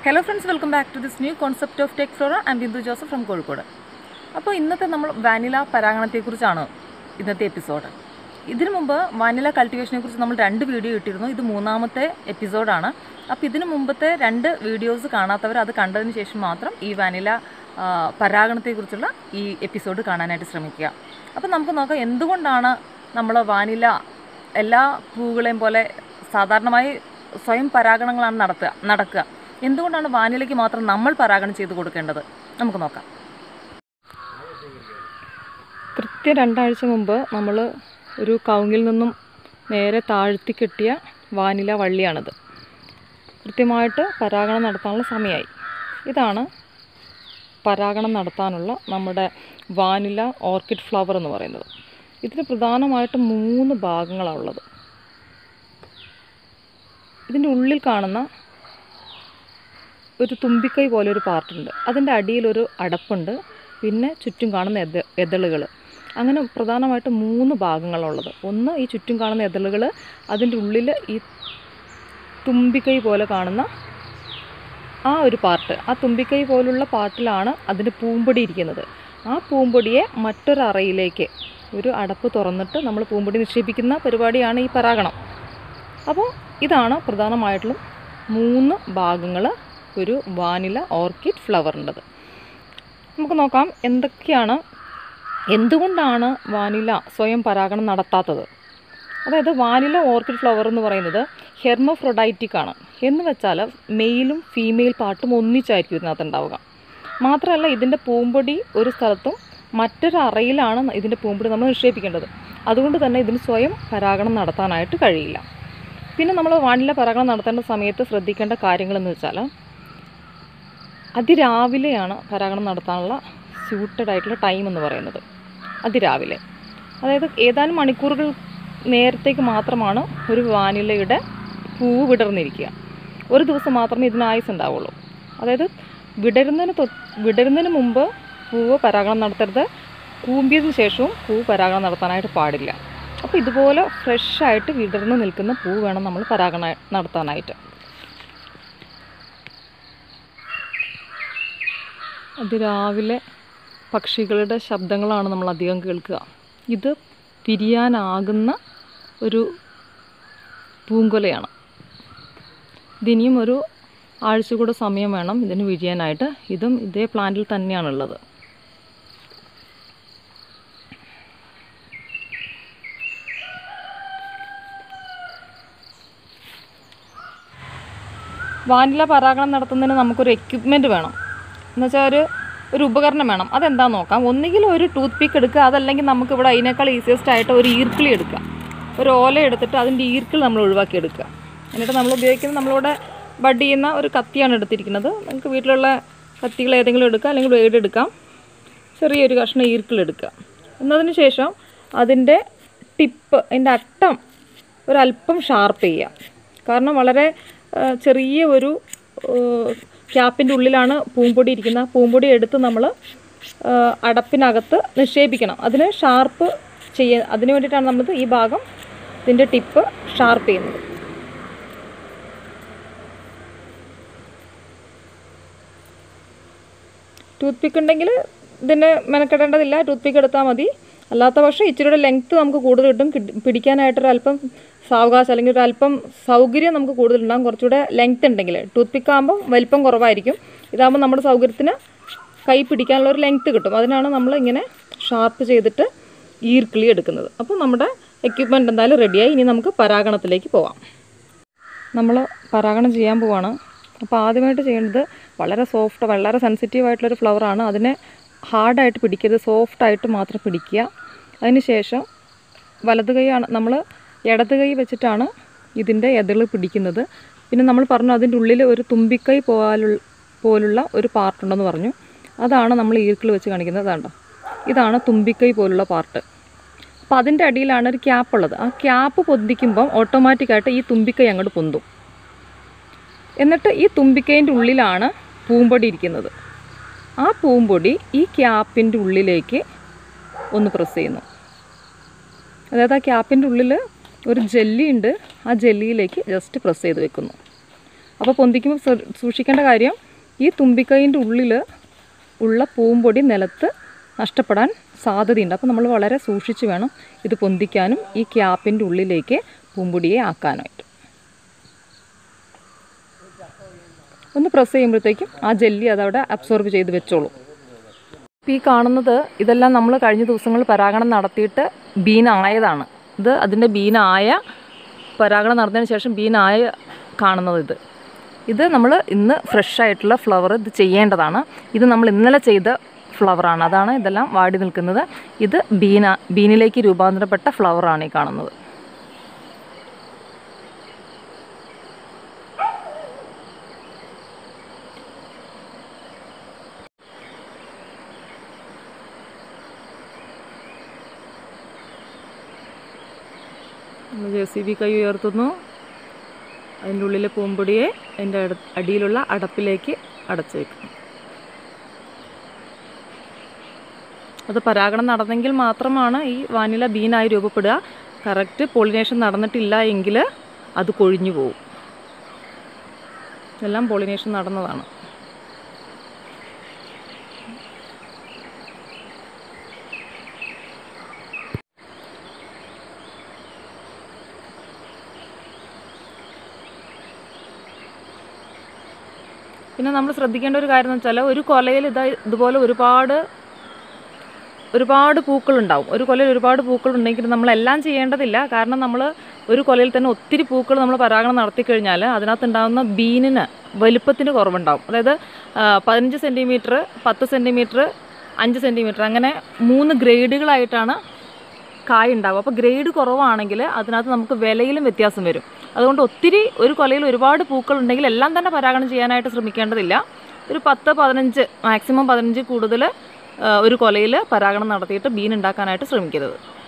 hello friends welcome back to this new concept of Tech Flora and Bindu Joseph from Kozhikode അപ്പോൾ ഇന്നത്തെ നമ്മൾ vanilla പരാഗണത്തെക്കുറിച്ചാണ് ഇന്നത്തെ episode ഇതിനു മുമ്പ് വാനില കൾട്ടിവേഷനെ കുറിച്ച് നമ്മൾ രണ്ട് വീഡിയോ ഇട്ടിരുന്നു ഇത് മൂന്നാമത്തെ എപ്പിസോഡാണ് അപ്പോൾ ഇതിനു മുമ്പത്തെ രണ്ട് വീഡിയോസ് കാണാത്തവർ അത് കണ്ടതിന് ശേഷം മാത്രം ഈ വാനില ആ, പരാഗണത്തെക്കുറിച്ചുള്ള ഈ എപ്പിസോഡ് കാണാനായിട്ട് ശ്രമിക്കുക അപ്പോൾ നമുക്ക് നോക്കാം എന്തുകൊണ്ടാണ് നമ്മൾ വാനില എല്ലാ പൂവുകളെയും പോലെ സാധാരണമായി സ്വയം പരാഗണങ്ങളാണ് നടത്തുക നടക്കുക എന്തുകൊണ്ടാണ് വാനിലയ്ക്ക് മാത്രം നമ്മൾ പരാഗണം ചെയ്ത് കൊടുക്കേണ്ടത് നമുക്ക് നോക്കാം കൃത്യം രണ്ടാഴ്ച മുമ്പ് നമ്മൾ ഒരു കവുങ്ങിൽ നിന്നും നേരെ താഴ്ത്തി കെട്ടിയ വാനില വള്ളിയാണിത് കൃത്യമായിട്ട് പരാഗണം നടത്താനുള്ള സമയമായി ഇതാണ് പരാഗണം നടത്താനുള്ള നമ്മുടെ വാനില ഓർക്കിഡ് ഫ്ലവർ എന്ന് പറയുന്നത് ഇതിന് പ്രധാനമായിട്ടും മൂന്ന് ഭാഗങ്ങളാണ് ഉള്ളത് ഇതിൻ്റെ ഉള്ളിൽ കാണുന്ന ഒരു തുമ്പിക്കൈ പോലെ ഒരു പാർട്ടുണ്ട് അതിൻ്റെ അടിയിലൊരു അടപ്പുണ്ട് പിന്നെ ചുറ്റും കാണുന്ന എത എതളുകൾ അങ്ങനെ പ്രധാനമായിട്ടും മൂന്ന് ഭാഗങ്ങളുള്ളത് ഒന്ന് ഈ ചുറ്റും കാണുന്ന എതളുകൾ അതിൻ്റെ ഉള്ളിൽ ഈ തുമ്പിക്കൈ പോലെ കാണുന്ന ആ ഒരു പാർട്ട് ആ തുമ്പിക്കൈ പോലുള്ള പാർട്ടിലാണ് അതിൻ്റെ പൂമ്പൊടി ഇരിക്കുന്നത് ആ പൂമ്പൊടിയെ മറ്റൊരറയിലേക്ക് ഒരു അടപ്പ് തുറന്നിട്ട് നമ്മൾ പൂമ്പൊടി നിക്ഷേപിക്കുന്ന പരിപാടിയാണ് ഈ പരാഗണം അപ്പോൾ ഇതാണ് പ്രധാനമായിട്ടുള്ള മൂന്ന് ഭാഗങ്ങൾ ഒരു വാനില ഓർക്കിഡ് ഫ്ലവറിൻ്റെത് നമുക്ക് നോക്കാം എന്തൊക്കെയാണ് എന്തുകൊണ്ടാണ് വാനില സ്വയം പരാഗണം നടത്താത്തത് അതായത് വാനില ഓർക്കിഡ് ഫ്ലവർ എന്ന് പറയുന്നത് ഹെർമോഫ്രൊഡൈറ്റിക് ആണ് എന്ന് വെച്ചാൽ മെയിലും ഫീമെയിൽ പാർട്ടും ഒന്നിച്ചായിരിക്കും ഇതിനകത്ത് ഉണ്ടാവുക മാത്രമല്ല ഇതിൻ്റെ പൂമ്പൊടി ഒരു സ്ഥലത്തും മറ്റൊരു അറയിലാണ് ഇതിൻ്റെ പൂമ്പൊടി നമ്മൾ നിക്ഷേപിക്കേണ്ടത് അതുകൊണ്ട് തന്നെ ഇതിന് സ്വയം പരാഗണം നടത്താനായിട്ട് കഴിയില്ല പിന്നെ നമ്മൾ വാനില പരാഗണം നടത്തേണ്ട സമയത്ത് ശ്രദ്ധിക്കേണ്ട കാര്യങ്ങളെന്ന് വെച്ചാൽ അതിരാവിലെയാണ് പരാഗണം നടത്താനുള്ള സ്യൂട്ടഡ് ആയിട്ടുള്ള ടൈം എന്ന് പറയുന്നത് അതിരാവിലെ അതായത് ഏതാനും മണിക്കൂറുകൾ നേരത്തേക്ക് മാത്രമാണ് ഒരു വാനിലയുടെ പൂവ് വിടർന്നിരിക്കുക ഒരു ദിവസം മാത്രമേ ഇതിന് ആയുസ് ഉണ്ടാവുള്ളൂ അതായത് വിടരുന്നതിന് തൊ വിടരുന്നതിന് മുമ്പ് പൂവ് പരാഗണം നടത്തരുത് കൂമ്പിയതിന് ശേഷവും പൂവ് പരാഗണം നടത്താനായിട്ട് പാടില്ല അപ്പോൾ ഇതുപോലെ ഫ്രഷായിട്ട് വിടർന്ന് നിൽക്കുന്ന പൂ വേണം നമ്മൾ പരാഗണം നടത്താനായിട്ട് അതിരാവിലെ പക്ഷികളുടെ ശബ്ദങ്ങളാണ് നമ്മൾ അധികം കേൾക്കുക ഇത് പിരിയാനാകുന്ന ഒരു പൂങ്കൊലയാണ് ഇതിനിയും ഒരു ആഴ്ച കൂടെ സമയം വേണം ഇതിന് വിരിയാനായിട്ട് ഇതും ഇതേ പ്ലാന്റിൽ തന്നെയാണുള്ളത് വാനില പരാഗണം നടത്തുന്നതിന് നമുക്കൊരു എക്യുപ്മെൻറ്റ് വേണം എന്നുവെച്ചാൽ ഒരു ഒരു ഉപകരണം വേണം അതെന്താന്ന് നോക്കാം ഒന്നുകിൽ ഒരു ടൂത്ത് പിക്ക് എടുക്കുക അതല്ലെങ്കിൽ നമുക്കിവിടെ അതിനേക്കാൾ ഈസിയസ്റ്റ് ആയിട്ട് ഒരു ഈർക്കിളി എടുക്കുക ഒരു ഓല എടുത്തിട്ട് അതിൻ്റെ ഈർക്കിൾ നമ്മൾ ഒഴിവാക്കി എടുക്കുക എന്നിട്ട് നമ്മൾ ഉപയോഗിക്കുന്നത് നമ്മളിവിടെ ബഡ് ചെയ്യുന്ന ഒരു കത്തിയാണ് എടുത്തിരിക്കുന്നത് നമുക്ക് വീട്ടിലുള്ള കത്തികൾ ഏതെങ്കിലും എടുക്കാം അല്ലെങ്കിൽ ബ്ലേഡ് എടുക്കാം ചെറിയൊരു കഷ്ണം ഈർക്കിൾ എടുക്കുക എന്നതിന് ശേഷം അതിൻ്റെ ടിപ്പ് അതിൻ്റെ അറ്റം ഒരല്പം ഷാർപ്പ് ചെയ്യുക കാരണം വളരെ ആ, ചെറിയ ഒരു ക്യാപ്പിൻ്റെ ഉള്ളിലാണ് പൂമ്പൊടി ഇരിക്കുന്നത് ആ പൂമ്പൊടി എടുത്ത് നമ്മൾ അടപ്പിനകത്ത് നിക്ഷേപിക്കണം അതിന് ഷാർപ്പ് ചെയ്യ അതിന് വേണ്ടിയിട്ടാണ് നമ്മൾ ഈ ഭാഗം ഇതിൻ്റെ ടിപ്പ് ഷാർപ്പ് ചെയ്യുന്നത് ടൂത്ത് പിക്ക് ഉണ്ടെങ്കിൽ ഇതിന് മെനക്കെടേണ്ടതില്ല ടൂത്ത് പിക്ക് എടുത്താൽ മതി അല്ലാത്ത പക്ഷം ഇച്ചിരിയുടെ ലെങ്ത്ത് നമുക്ക് കൂടുതൽ കിട്ടും കിട്ടി- പിടിക്കാനായിട്ടൊരു അല്പം സാവകാശം അല്ലെങ്കിൽ ഒരു അല്പം സൗകര്യം നമുക്ക് കൂടുതലുണ്ടാകും കുറച്ചുകൂടെ ലെങ്ത്ത് ഉണ്ടെങ്കിൽ ടൂത്ത് പിക്ക് ആകുമ്പോൾ വലിപ്പം കുറവായിരിക്കും ഇതാകുമ്പോൾ നമ്മുടെ സൗകര്യത്തിന് കൈ പിടിക്കാനുള്ള ഒരു ലെങ്ത്ത് കിട്ടും അതിനാണ് നമ്മൾ ഇങ്ങനെ ഷാർപ്പ് ചെയ്തിട്ട് ഈർക്കിളി എടുക്കുന്നത് അപ്പോൾ നമ്മുടെ എക്യുപ്മെൻറ്റ് എന്തായാലും റെഡിയായി ഇനി നമുക്ക് പരാഗണത്തിലേക്ക് പോവാം നമ്മൾ പരാഗണം ചെയ്യാൻ പോവാണ് അപ്പോൾ ആദ്യമായിട്ട് ചെയ്യേണ്ടത് വളരെ സോഫ്റ്റ് വളരെ സെൻസിറ്റീവ് ആയിട്ടുള്ളൊരു ഫ്ലവറാണ് അതിനെ ഹാർഡായിട്ട് പിടിക്കരുത് സോഫ്റ്റായിട്ട് മാത്രം പിടിക്കുക അതിന് ശേഷം വലത് കൈയാണ് നമ്മൾ ഇടത് കൈ വെച്ചിട്ടാണ് ഇതിൻ്റെ എതള് പിടിക്കുന്നത് പിന്നെ നമ്മൾ പറഞ്ഞു അതിൻ്റെ ഉള്ളിൽ ഒരു തുമ്പിക്കൈ പോലുള്ള പോലുള്ള ഒരു പാർട്ടുണ്ടെന്ന് പറഞ്ഞു അതാണ് നമ്മൾ ഈർക്കിൾ വെച്ച് കാണിക്കുന്നത് കണ്ടോ ഇതാണ് തുമ്പിക്കൈ പോലുള്ള പാർട്ട് അപ്പോൾ അതിൻ്റെ അടിയിലാണ് ഒരു ക്യാപ്പ് ഉള്ളത് ആ ക്യാപ്പ് പൊന്തിക്കുമ്പം ഓട്ടോമാറ്റിക്കായിട്ട് ഈ തുമ്പിക്കൈ അങ്ങോട്ട് പൊന്തും എന്നിട്ട് ഈ തുമ്പിക്കൈൻ്റെ ഉള്ളിലാണ് പൂമ്പൊടി ഇരിക്കുന്നത് ആ പൂമ്പൊടി ഈ ക്യാപ്പിൻ്റെ ഉള്ളിലേക്ക് ഒന്ന് പ്രസ് ചെയ്യുന്നു അതായത് ആ ക്യാപ്പിൻ്റെ ഉള്ളിൽ ഒരു ജെല്ലി ഉണ്ട് ആ ജെല്ലിയിലേക്ക് ജസ്റ്റ് പ്രസ് ചെയ്ത് വെക്കുന്നു അപ്പോൾ പൊന്തിക്കുമ്പോൾ ശ്ര- സൂക്ഷിക്കേണ്ട കാര്യം ഈ തുമ്പിക്കൈൻ്റെ ഉള്ളിൽ ഉള്ള പൂമ്പൊടി നിലത്ത് നഷ്ടപ്പെടാൻ സാധ്യതയുണ്ട് അപ്പോൾ നമ്മൾ വളരെ സൂക്ഷിച്ച് വേണം ഇത് പൊന്തിക്കാനും ഈ ക്യാപ്പിൻ്റെ ഉള്ളിലേക്ക് പൂമ്പൊടിയെ ആക്കാനായിട്ട് ഒന്ന് പ്രസ് ചെയ്യുമ്പോഴത്തേക്കും ആ ജെല്ലി അതവിടെ അബ്സോർബ് ചെയ്ത് വെച്ചോളൂ ഇപ്പോൾ ഈ കാണുന്നത് ഇതെല്ലാം നമ്മൾ കഴിഞ്ഞ ദിവസങ്ങളിൽ പരാഗണം നടത്തിയിട്ട് ബീനായതാണ് ഇത് അതിൻ്റെ ബീനായ പരാഗണം നടന്നതിന് ശേഷം ബീനായ കാണുന്നത് ഇത് ഇത് നമ്മൾ ഇന്ന് ഫ്രഷ് ആയിട്ടുള്ള ഫ്ലവർ ഇത് ചെയ്യേണ്ടതാണ് ഇത് നമ്മൾ ഇന്നലെ ചെയ്ത ഫ്ലവറാണ് അതാണ് ഇതെല്ലാം വാടി നിൽക്കുന്നത് ഇത് ബീന ബീനിലേക്ക് രൂപാന്തരപ്പെട്ട ഫ്ലവറാണ് ഈ കാണുന്നത് നമ്മൾ ജെ സി ബി കൈ ഉയർത്തുന്നു അതിൻ്റെ ഉള്ളിലെ പൂമ്പൊടിയെ അതിൻ്റെ അട അടിയിലുള്ള അടപ്പിലേക്ക് അടച്ചേക്കും അത് പരാഗണം നടന്നെങ്കിൽ മാത്രമാണ് ഈ വാനില ബീനായി രൂപപ്പെടുക കറക്റ്റ് പോളിനേഷൻ നടന്നിട്ടില്ല എങ്കിൽ അത് കൊഴിഞ്ഞു പോകും ഇതെല്ലാം പോളിനേഷൻ നടന്നതാണ് പിന്നെ നമ്മൾ ശ്രദ്ധിക്കേണ്ട ഒരു കാര്യം എന്ന് വെച്ചാൽ ഒരു കൊലയിൽ ഇതാ ഇതുപോലെ ഒരുപാട് ഒരുപാട് പൂക്കളുണ്ടാവും ഒരു കൊലയിൽ ഒരുപാട് പൂക്കളുണ്ടെങ്കിൽ നമ്മളെല്ലാം ചെയ്യേണ്ടതില്ല കാരണം നമ്മൾ ഒരു കൊലയിൽ തന്നെ ഒത്തിരി പൂക്കൾ നമ്മൾ പരാഗണം നടത്തി കഴിഞ്ഞാൽ അതിനകത്തുണ്ടാകുന്ന ബീനിന് വലുപ്പത്തിന് കുറവുണ്ടാവും അതായത് ആ, പതിനഞ്ച് സെൻറ്റിമീറ്റർ പത്ത് സെൻറ്റിമീറ്റർ അഞ്ച് സെൻറ്റിമീറ്റർ അങ്ങനെ മൂന്ന് ഗ്രേഡുകളായിട്ടാണ് കായ ഉണ്ടാവും അപ്പോൾ ഗ്രേഡ് കുറവാണെങ്കിൽ അതിനകത്ത് നമുക്ക് വിലയിലും വ്യത്യാസം വരും അതുകൊണ്ട് ഒത്തിരി ഒരു കൊലയിൽ ഒരുപാട് പൂക്കൾ ഉണ്ടെങ്കിൽ എല്ലാം തന്നെ പരാഗണം ചെയ്യാനായിട്ട് ശ്രമിക്കേണ്ടതില്ല ഒരു പത്ത് പതിനഞ്ച് മാക്സിമം പതിനഞ്ച് കൂടുതൽ ഒരു കൊലയിൽ പരാഗണം നടത്തിയിട്ട് ബീൻ ഉണ്ടാക്കാനായിട്ട് ശ്രമിക്കരുത്